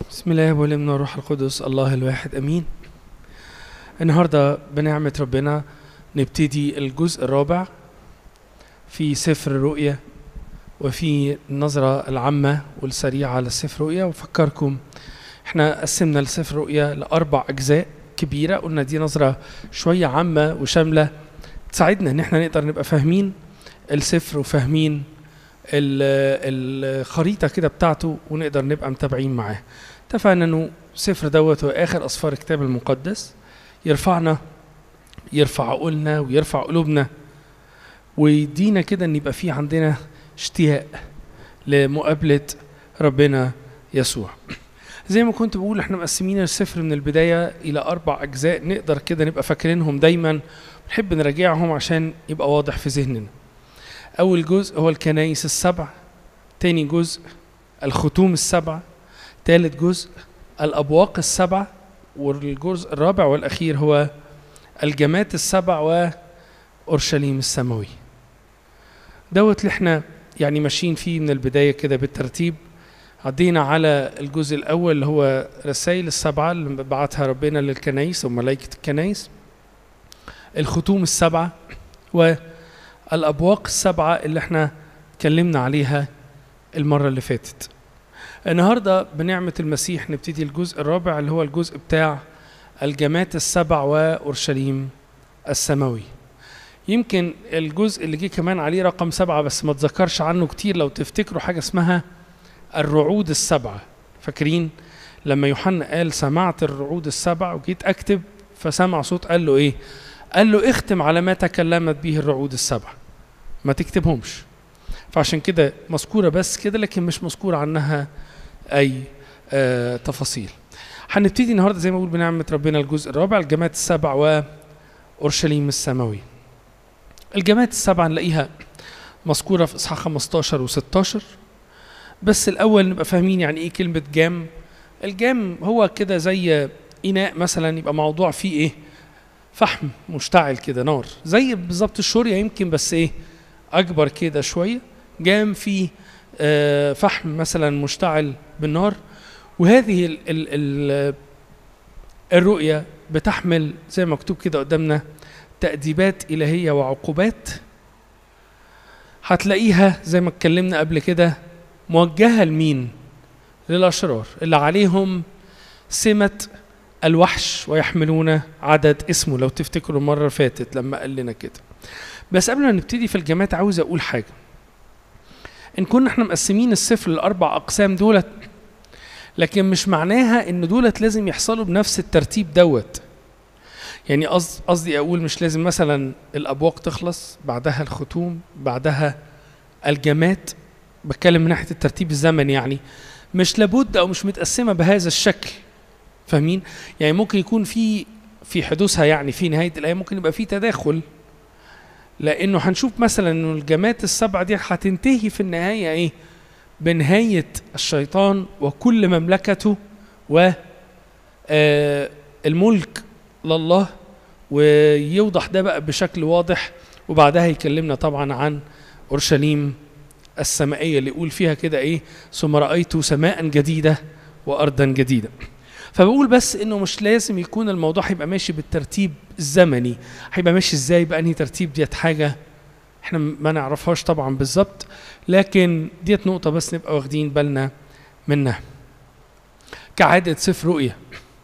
بسم الله والابن والروح القدس الله الواحد امين النهارده بنعمه ربنا نبتدي الجزء الرابع في سفر الرؤيا وفي النظرة العامة والسريعة على السفر رؤيا وفكركم احنا قسمنا السفر رؤيا لأربع أجزاء كبيرة قلنا دي نظرة شوية عامة وشاملة تساعدنا ان احنا نقدر نبقى فاهمين السفر وفاهمين ال- الخريطة كده بتاعته ونقدر نبقى متابعين معاه اتفقنا انه السفر دوت هو اخر اسفار الكتاب المقدس يرفعنا يرفع عقولنا ويرفع قلوبنا ويدينا كده ان يبقى في عندنا اشتياق لمقابلة ربنا يسوع زي ما كنت بقول احنا مقسمين السفر من البداية الى اربع اجزاء نقدر كده نبقى فاكرينهم دايما نحب نراجعهم عشان يبقى واضح في ذهننا اول جزء هو الكنايس السبع تاني جزء الختوم السبع ثالث جزء الأبواق السبع والجزء الرابع والأخير هو الجمات السبع وأورشليم السماوي دوت اللي احنا يعني ماشيين فيه من البداية كده بالترتيب عدينا على الجزء الأول اللي هو رسائل السبعة اللي بعتها ربنا للكنايس وملائكة الكنايس الختوم السبعة والأبواق السبعة اللي احنا اتكلمنا عليها المرة اللي فاتت النهارده بنعمة المسيح نبتدي الجزء الرابع اللي هو الجزء بتاع الجمات السبع وأورشليم السماوي يمكن الجزء اللي جه كمان عليه رقم سبعة بس ما تذكرش عنه كتير لو تفتكروا حاجة اسمها الرعود السبعة فاكرين لما يوحنا قال سمعت الرعود السبع وجيت أكتب فسمع صوت قال له إيه قال له اختم على ما تكلمت به الرعود السبع ما تكتبهمش فعشان كده مذكورة بس كده لكن مش مذكور عنها أي آه تفاصيل هنبتدي النهاردة زي ما بقول بنعمة ربنا الجزء الرابع الجماعات السبع وأورشليم السماوي الجماعات السبع نلاقيها مذكورة في إصحاح 15 و16 بس الأول نبقى فاهمين يعني إيه كلمة جام الجام هو كده زي إناء مثلا يبقى موضوع فيه إيه فحم مشتعل كده نار زي بالظبط الشورية يمكن بس إيه أكبر كده شوية جام فيه آه، فحم مثلا مشتعل بالنار وهذه ال ال ال الرؤية بتحمل زي ما مكتوب كده قدامنا تأديبات إلهية وعقوبات هتلاقيها زي ما اتكلمنا قبل كده موجهة لمين؟ للأشرار اللي عليهم سمة الوحش ويحملون عدد اسمه لو تفتكروا المرة اللي فاتت لما قال لنا كده بس قبل ما نبتدي في الجامعات عاوز أقول حاجة ان كنا احنا مقسمين السفر لاربع اقسام دولت لكن مش معناها ان دولت لازم يحصلوا بنفس الترتيب دوت يعني قصد- قصدي اقول مش لازم مثلا الابواق تخلص بعدها الختوم بعدها الجمات بتكلم من ناحيه الترتيب الزمني يعني مش لابد او مش متقسمه بهذا الشكل فاهمين يعني ممكن يكون في في حدوثها يعني في نهايه الايه ممكن يبقى في تداخل لانه هنشوف مثلا انه الجمات السبعه دي هتنتهي في النهايه ايه بنهايه الشيطان وكل مملكته و آه، الملك لله ويوضح ده بقى بشكل واضح وبعدها يكلمنا طبعا عن اورشليم السمائيه اللي يقول فيها كده ايه ثم رايت سماء جديده وارضا جديده فبقول بس انه مش لازم يكون الموضوع هيبقى ماشي بالترتيب الزمني هيبقى ماشي ازاي بأنهي ترتيب ديت حاجة احنا ما نعرفهاش طبعا بالظبط لكن ديت نقطة بس نبقى واخدين بالنا منها كعادة سفر رؤية